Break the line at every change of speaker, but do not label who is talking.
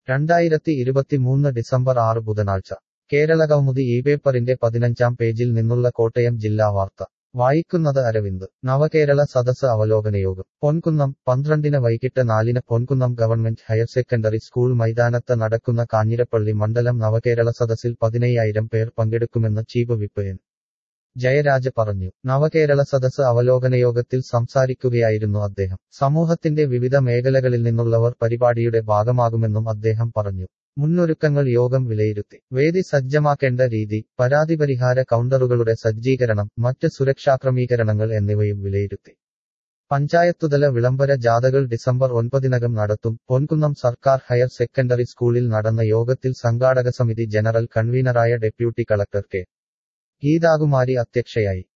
രണ്ടായിരത്തി ഇരുപത്തിമൂന്ന് ഡിസംബർ ആറ് ബുധനാഴ്ച കേരള കൗമുദി ഈ പേപ്പറിന്റെ പതിനഞ്ചാം പേജിൽ നിന്നുള്ള കോട്ടയം ജില്ലാ വാർത്ത വായിക്കുന്നത് അരവിന്ദ് നവകേരള സദസ് അവലോകനയോഗം പൊൻകുന്നം പന്ത്രണ്ടിന് വൈകിട്ട് നാലിന് Ponkunnam government higher secondary school മൈതാനത്ത് നടക്കുന്ന കാഞ്ഞിരപ്പള്ളി മണ്ഡലം നവകേരള സദസ്സിൽ പതിനയ്യായിരം പേർ പങ്കെടുക്കുമെന്ന് ചീഫ് വിപ്പ് എൻ ജയരാജ് പറഞ്ഞു നവകേരള സദസ് അവലോകനയോഗത്തിൽ സംസാരിക്കുകയായിരുന്നു അദ്ദേഹം സമൂഹത്തിന്റെ വിവിധ മേഖലകളിൽ നിന്നുള്ളവർ പരിപാടിയുടെ ഭാഗമാകുമെന്നും അദ്ദേഹം പറഞ്ഞു മുന്നൊരുക്കങ്ങൾ യോഗം വിലയിരുത്തി വേദി സജ്ജമാക്കേണ്ട രീതി പരാതി പരിഹാര കൗണ്ടറുകളുടെ സജ്ജീകരണം മറ്റ് സുരക്ഷാക്രമീകരണങ്ങൾ എന്നിവയും വിലയിരുത്തി പഞ്ചായത്തുതല വിളംബര ജാഥകൾ ഡിസംബർ ഒൻപതിനകം നടത്തും പൊൻകുന്നം സർക്കാർ ഹയർ സെക്കൻഡറി സ്കൂളിൽ നടന്ന യോഗത്തിൽ സംഘാടക സമിതി ജനറൽ കൺവീനറായ ഡെപ്യൂട്ടി കളക്ടർ കെ ഗീതാകുമാരി അധ്യക്ഷയായി